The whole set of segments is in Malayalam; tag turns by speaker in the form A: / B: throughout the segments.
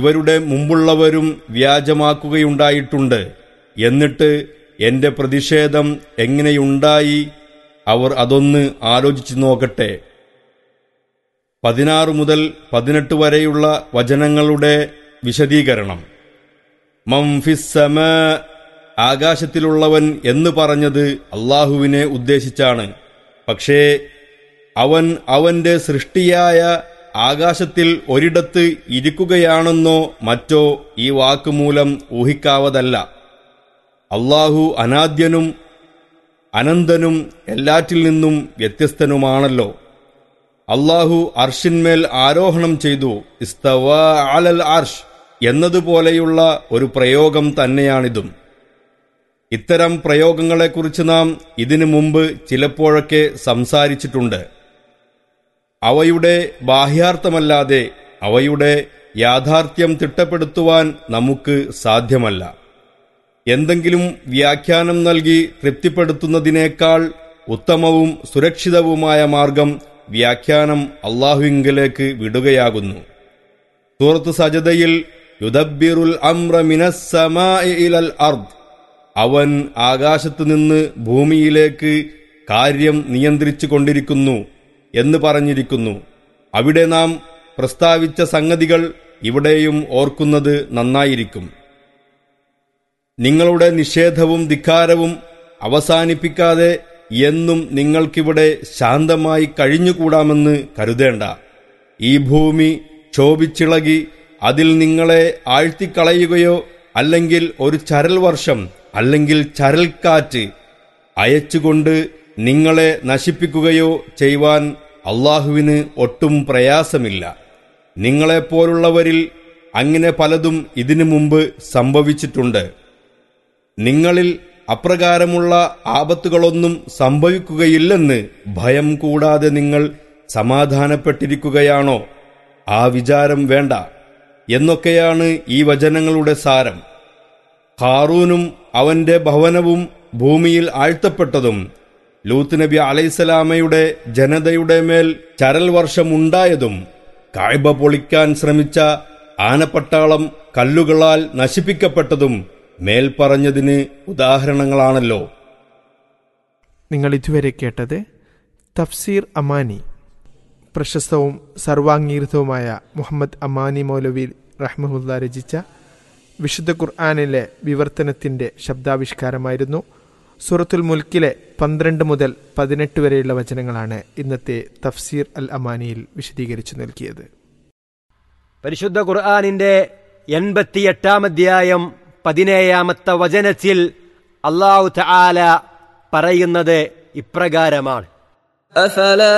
A: ഇവരുടെ മുമ്പുള്ളവരും വ്യാജമാക്കുകയുണ്ടായിട്ടുണ്ട് എന്നിട്ട് എന്റെ പ്രതിഷേധം എങ്ങനെയുണ്ടായി അവർ അതൊന്ന് ആലോചിച്ചു നോക്കട്ടെ പതിനാറ് മുതൽ പതിനെട്ട് വരെയുള്ള വചനങ്ങളുടെ വിശദീകരണം മംഫിസമ ആകാശത്തിലുള്ളവൻ എന്ന് പറഞ്ഞത് അള്ളാഹുവിനെ ഉദ്ദേശിച്ചാണ് പക്ഷേ അവൻ അവന്റെ സൃഷ്ടിയായ ആകാശത്തിൽ ഒരിടത്ത് ഇരിക്കുകയാണെന്നോ മറ്റോ ഈ വാക്കുമൂലം ഊഹിക്കാവതല്ല അള്ളാഹു അനാദ്യനും അനന്തനും എല്ലാറ്റിൽ നിന്നും വ്യത്യസ്തനുമാണല്ലോ അള്ളാഹു അർഷിന്മേൽ ആരോഹണം ചെയ്തു ഇസ്തവ അലൽ അർഷ് എന്നതുപോലെയുള്ള ഒരു പ്രയോഗം തന്നെയാണിതും ഇത്തരം പ്രയോഗങ്ങളെക്കുറിച്ച് നാം ഇതിനു മുമ്പ് ചിലപ്പോഴൊക്കെ സംസാരിച്ചിട്ടുണ്ട് അവയുടെ ബാഹ്യാർത്ഥമല്ലാതെ അവയുടെ യാഥാർത്ഥ്യം തിട്ടപ്പെടുത്തുവാൻ നമുക്ക് സാധ്യമല്ല എന്തെങ്കിലും വ്യാഖ്യാനം നൽകി തൃപ്തിപ്പെടുത്തുന്നതിനേക്കാൾ ഉത്തമവും സുരക്ഷിതവുമായ മാർഗം വ്യാഖ്യാനം അള്ളാഹുവിങ്കലേക്ക് വിടുകയാകുന്നു സൂറത്ത് സജതയിൽ യുദബിറുൽ അമ്ര മിനസ്സമാഇ ഇലൽ അർദ് അവൻ ആകാശത്തു നിന്ന് ഭൂമിയിലേക്ക് കാര്യം നിയന്ത്രിച്ചു കൊണ്ടിരിക്കുന്നു എന്ന് പറഞ്ഞിരിക്കുന്നു അവിടെ നാം പ്രസ്താവിച്ച സംഗതികൾ ഇവിടെയും ഓർക്കുന്നത് നന്നായിരിക്കും നിങ്ങളുടെ നിഷേധവും ധിക്കാരവും അവസാനിപ്പിക്കാതെ എന്നും നിങ്ങൾക്കിവിടെ ശാന്തമായി കഴിഞ്ഞുകൂടാമെന്ന് കരുതേണ്ട ഈ ഭൂമി ക്ഷോഭിച്ചിളകി അതിൽ നിങ്ങളെ ആഴ്ത്തിക്കളയുകയോ അല്ലെങ്കിൽ ഒരു ചരൽ വർഷം അല്ലെങ്കിൽ ചരൽക്കാറ്റ് അയച്ചുകൊണ്ട് നിങ്ങളെ നശിപ്പിക്കുകയോ ചെയ്യുവാൻ അള്ളാഹുവിന് ഒട്ടും പ്രയാസമില്ല നിങ്ങളെപ്പോലുള്ളവരിൽ അങ്ങനെ പലതും ഇതിനു മുമ്പ് സംഭവിച്ചിട്ടുണ്ട് നിങ്ങളിൽ അപ്രകാരമുള്ള ആപത്തുകളൊന്നും സംഭവിക്കുകയില്ലെന്ന് ഭയം കൂടാതെ നിങ്ങൾ സമാധാനപ്പെട്ടിരിക്കുകയാണോ ആ വിചാരം വേണ്ട എന്നൊക്കെയാണ് ഈ വചനങ്ങളുടെ സാരം ഹാറൂനും അവന്റെ ഭവനവും ഭൂമിയിൽ ആഴ്ത്തപ്പെട്ടതും ലൂത്ത് നബി അലൈസലാമയുടെ ജനതയുടെ മേൽ ചരൽ വർഷമുണ്ടായതും കായ്ബ പൊളിക്കാൻ ശ്രമിച്ച ആനപ്പട്ടാളം കല്ലുകളാൽ നശിപ്പിക്കപ്പെട്ടതും മേൽപ്പറഞ്ഞതിന് ഉദാഹരണങ്ങളാണല്ലോ
B: നിങ്ങൾ ഇതുവരെ കേട്ടത് തഫ്സീർ അമാനി പ്രശസ്തവും സർവാംഗീകൃതവുമായ മുഹമ്മദ് അമാനി മൗലവി റഹ്മുല്ല രചിച്ച വിശുദ്ധ ഖുർആാനിലെ വിവർത്തനത്തിന്റെ ശബ്ദാവിഷ്കാരമായിരുന്നു സൂറത്തുൽ മുൽക്കിലെ പന്ത്രണ്ട് മുതൽ പതിനെട്ട് വരെയുള്ള വചനങ്ങളാണ് ഇന്നത്തെ തഫ്സീർ അൽ അമാനിയിൽ വിശദീകരിച്ചു നൽകിയത്
C: പരിശുദ്ധ ഖുർആാനിന്റെ എൺപത്തിയെട്ടാം അധ്യായം പതിനേഴാമത്തെ വചനത്തിൽ അള്ളാഹു തആല പറയുന്നത് ഇപ്രകാരമാണ്
D: أفلا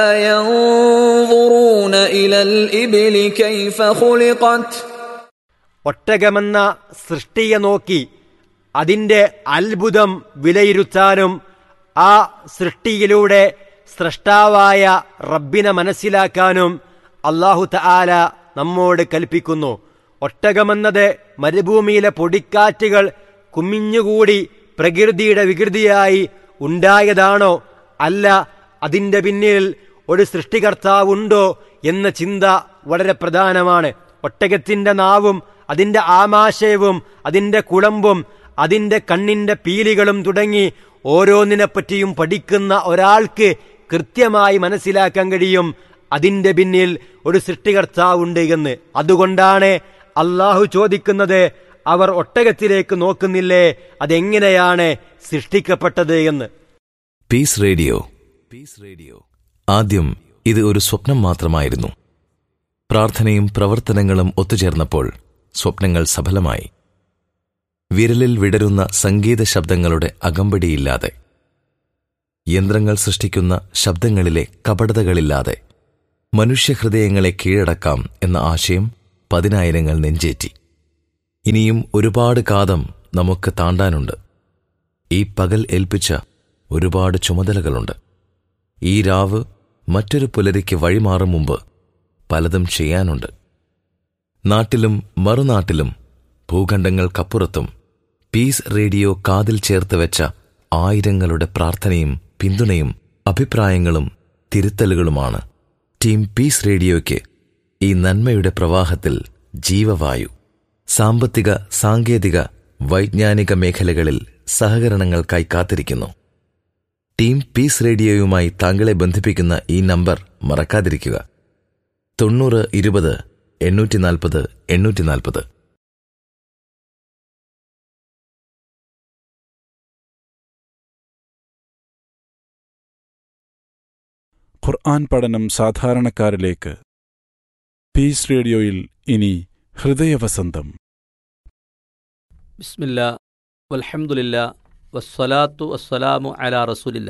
D: ينظرون إلى الإبل كيف خلقت
C: ഒട്ടകമെന്ന സൃഷ്ടിയെ നോക്കി അതിന്റെ അത്ഭുതം വിലയിരുത്താനും ആ സൃഷ്ടിയിലൂടെ സ്രഷ്ടാവായ റബ്ബിനെ മനസ്സിലാക്കാനും അള്ളാഹു തആല നമ്മോട് കൽപ്പിക്കുന്നു ഒട്ടകമെന്നത് മരുഭൂമിയിലെ പൊടിക്കാറ്റുകൾ കുമിഞ്ഞുകൂടി പ്രകൃതിയുടെ വികൃതിയായി ഉണ്ടായതാണോ അല്ല അതിന്റെ പിന്നിൽ ഒരു സൃഷ്ടികർത്താവുണ്ടോ എന്ന ചിന്ത വളരെ പ്രധാനമാണ് ഒട്ടകത്തിന്റെ നാവും അതിന്റെ ആമാശയവും അതിന്റെ കുളമ്പും അതിന്റെ കണ്ണിന്റെ പീലികളും തുടങ്ങി ഓരോന്നിനെപ്പറ്റിയും പഠിക്കുന്ന ഒരാൾക്ക് കൃത്യമായി മനസ്സിലാക്കാൻ കഴിയും അതിന്റെ പിന്നിൽ ഒരു സൃഷ്ടികർത്താവുണ്ട് എന്ന് അതുകൊണ്ടാണ് അള്ളാഹു ചോദിക്കുന്നത് അവർ ഒട്ടകത്തിലേക്ക് നോക്കുന്നില്ലേ അതെങ്ങനെയാണ് സൃഷ്ടിക്കപ്പെട്ടത് എന്ന്
E: പീസ് റേഡിയോ പീസ് റേഡിയോ ആദ്യം ഇത് ഒരു സ്വപ്നം മാത്രമായിരുന്നു പ്രാർത്ഥനയും പ്രവർത്തനങ്ങളും ഒത്തുചേർന്നപ്പോൾ സ്വപ്നങ്ങൾ സഫലമായി വിരലിൽ വിടരുന്ന സംഗീത ശബ്ദങ്ങളുടെ അകമ്പടിയില്ലാതെ യന്ത്രങ്ങൾ സൃഷ്ടിക്കുന്ന ശബ്ദങ്ങളിലെ കപടതകളില്ലാതെ മനുഷ്യഹൃദയങ്ങളെ കീഴടക്കാം എന്ന ആശയം പതിനായിരങ്ങൾ നെഞ്ചേറ്റി ഇനിയും ഒരുപാട് കാതം നമുക്ക് താണ്ടാനുണ്ട് ഈ പകൽ ഏൽപ്പിച്ച ഒരുപാട് ചുമതലകളുണ്ട് ഈ രാവ് മറ്റൊരു പുലരിക്ക് വഴിമാറും മുമ്പ് പലതും ചെയ്യാനുണ്ട് നാട്ടിലും മറുനാട്ടിലും ഭൂഖണ്ഡങ്ങൾക്കപ്പുറത്തും പീസ് റേഡിയോ കാതിൽ ചേർത്ത് വെച്ച ആയിരങ്ങളുടെ പ്രാർത്ഥനയും പിന്തുണയും അഭിപ്രായങ്ങളും തിരുത്തലുകളുമാണ് ടീം പീസ് റേഡിയോയ്ക്ക് ഈ നന്മയുടെ പ്രവാഹത്തിൽ ജീവവായു സാമ്പത്തിക സാങ്കേതിക വൈജ്ഞാനിക മേഖലകളിൽ സഹകരണങ്ങൾക്കായി കാത്തിരിക്കുന്നു ടീം പീസ് റേഡിയോയുമായി താങ്കളെ ബന്ധിപ്പിക്കുന്ന ഈ നമ്പർ മറക്കാതിരിക്കുക തൊണ്ണൂറ് ഇരുപത് എണ്ണൂറ്റി നാൽപ്പത് എണ്ണൂറ്റി നാൽപ്പത്
F: ഖുർആൻ പഠനം സാധാരണക്കാരിലേക്ക് പീസ് റേഡിയോയിൽ ഇനി ഹൃദയവസന്തം
G: ബിസ്മില്ല വൽഹംദുലില്ല വസ്സലാത്തു വസ്സലാമു അലാ റസൂലില്ല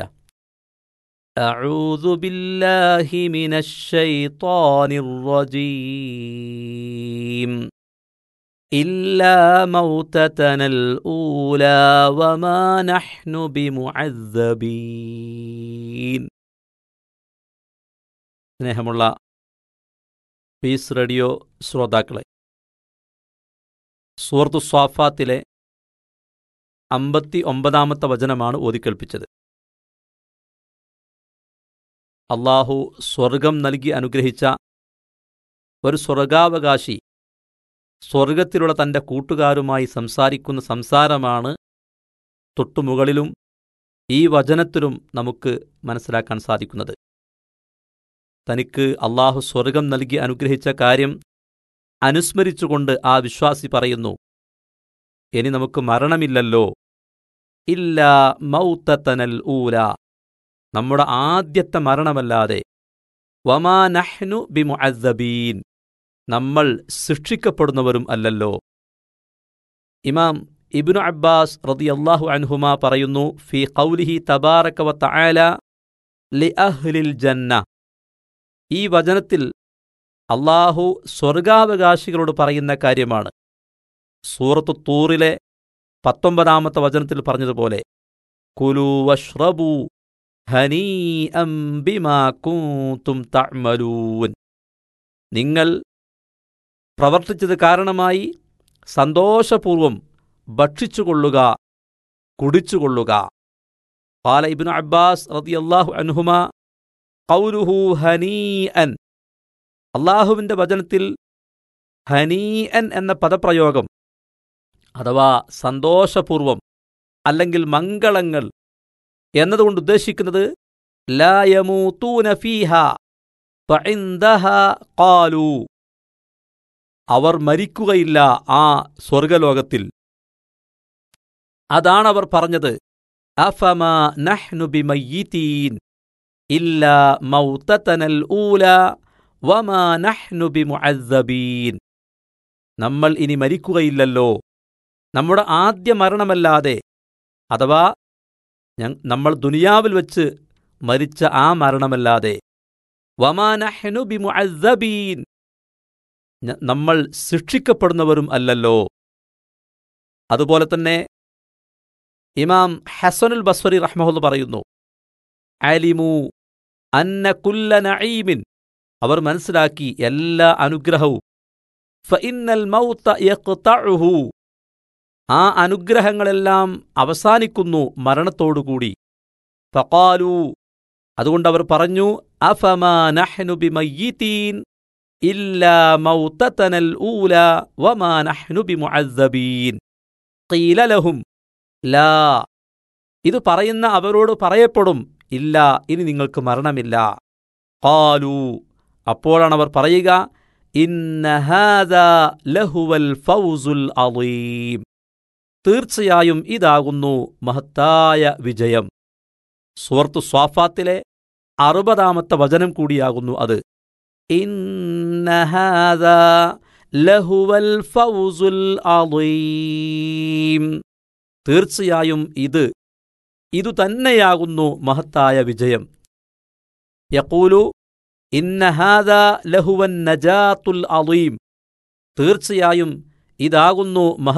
G: أعوذ بالله من الشيطان الرجيم إلا موتتنا الأولى وما نحن بمعذبين സ്നേഹമുള്ള പീസ് റേഡിയോ ശ്രോതാക്കളെ സൂറത്തു സ്വാഫാത്തിലെ അമ്പത്തി ഒമ്പതാമത്തെ വചനമാണ് ഓതിക്കേൾപ്പിച്ചത് അള്ളാഹു സ്വർഗം നൽകി അനുഗ്രഹിച്ച ഒരു സ്വർഗാവകാശി സ്വർഗത്തിലുള്ള തൻ്റെ കൂട്ടുകാരുമായി സംസാരിക്കുന്ന സംസാരമാണ് തൊട്ടുമുകളിലും ഈ വചനത്തിലും നമുക്ക് മനസ്സിലാക്കാൻ സാധിക്കുന്നത് തനിക്ക് അള്ളാഹു സ്വർഗം നൽകി അനുഗ്രഹിച്ച കാര്യം അനുസ്മരിച്ചുകൊണ്ട് ആ വിശ്വാസി പറയുന്നു ഇനി നമുക്ക് മരണമില്ലല്ലോ ഇല്ല മൗത്തനൽ ഊല നമ്മുടെ ആദ്യത്തെ മരണമല്ലാതെ വമാ നഹ്നു ബിമുഅദ്ദബീൻ നമ്മൾ ശിക്ഷിക്കപ്പെടുന്നവരും അല്ലല്ലോ ഇമാം ഇബ്നു അബ്ബാസ് റളിയല്ലാഹു അൻഹുമ പറയുന്നു ഫി ഖൗലിഹി തബാറക വ തആല ലി അഹ്ലിൽ ജന്ന ഈ വചനത്തിൽ അള്ളാഹു സ്വർഗാവകാശികളോട് പറയുന്ന കാര്യമാണ് സൂറത്തു തൂറിലെ പത്തൊമ്പതാമത്തെ വചനത്തിൽ പറഞ്ഞതുപോലെ കുലു വഷ്റബു ഹനീ ബിമാ കൂത്തും തഅ്മലൂൻ നിങ്ങൾ പ്രവർത്തിച്ചത് കാരണമായി സന്തോഷപൂർവം ഭക്ഷിച്ചുകൊള്ളുക കുടിച്ചുകൊള്ളുക قال ابن عباس رضي الله عنهما قوله ഹനീഅൻ അള്ളാഹുവിൻ്റെ വചനത്തിൽ ഹനീഅൻ എന്ന പദപ്രയോഗം അഥവാ സന്തോഷപൂർവം അല്ലെങ്കിൽ മംഗളങ്ങൾ എന്നതുകൊണ്ട് ഉദ്ദേശിക്കുന്നത് ലായമൂത്തൂന ഫീഹ ഫഇന്ദഹ ഖാലു അവർ മരിക്കുകയില്ല ആ സ്വർഗലോകത്തിൽ അതാണവർ പറഞ്ഞത് അഫമ നഹ്നു ബിമയ്യിതീൻ ഇല്ല മൗത്തനൽ ഊല വമാ നഹ്നു ബിമുഅദ്ദബീൻ നമ്മൾ ഇനി മരിക്കുകയില്ലല്ലോ നമ്മുടെ ആദ്യ മരണമല്ലാതെ അഥവാ നമ്മൾ ദുനിയാവിൽ വെച്ച് മരിച്ച ആ മരണമല്ലാതെ വമാ നഹ്നു ബിമുഅദ്ദബീൻ നമ്മൾ ശിക്ഷിക്കപ്പെടുന്നവരും അല്ലല്ലോ അതുപോലെ തന്നെ ഇമാം ഹസനുൽ ബസ്വരി റഹ്മഹുൽ പറയുന്നു അലിമു അന്ന കുല്ല നഈമിൻ അവർ മനസ്സിലാക്കി എല്ലാ അനുഗ്രഹവും ഫഇന്നൽ മൗത്ത യഖ്തഉഹു ആ അനുഗ്രഹങ്ങളെല്ലാം അവസാനിക്കുന്നു മരണത്തോടുകൂടി ഫഖാലു അതുകൊണ്ടവർ പറഞ്ഞു അഫമാ നഹ്നു ബിമയ്യിതീൻ ഇല്ലാ മൗത്തതനൽ ഊല വമാ നഹ്നു ബിമുഅദ്ദബീൻ ഖീല ലഹും ലാ ഇത് പറയുന്ന അവരോട് പറയപ്പെടും ഇല്ല ഇനി നിങ്ങൾക്ക് മരണമില്ല ഖാലു അപ്പോഴാണ് അവർ പറയുക ഇന്നഹാദ ലഹുവൽ ഫൗസുൽ അളീം തീർച്ചയായും ഇതാകുന്നു മഹത്തായ വിജയം സുഹൃത്തു സ്വാഫാത്തിലെ അറുപതാമത്തെ വചനം കൂടിയാകുന്നു അത് ഇന്നഹാദ ലഹുവൽ ഫൗസുൽ അളീം തീർച്ചയായും ഇത് ഇതുതന്നെയാകുന്നു മഹത്തായ വിജയം യക്കൂലു ഇന്നഹാദ ലഹുവൻ നജാത്തുൽ അളീം തീർച്ചയായും ഇതാകുന്നു മഹ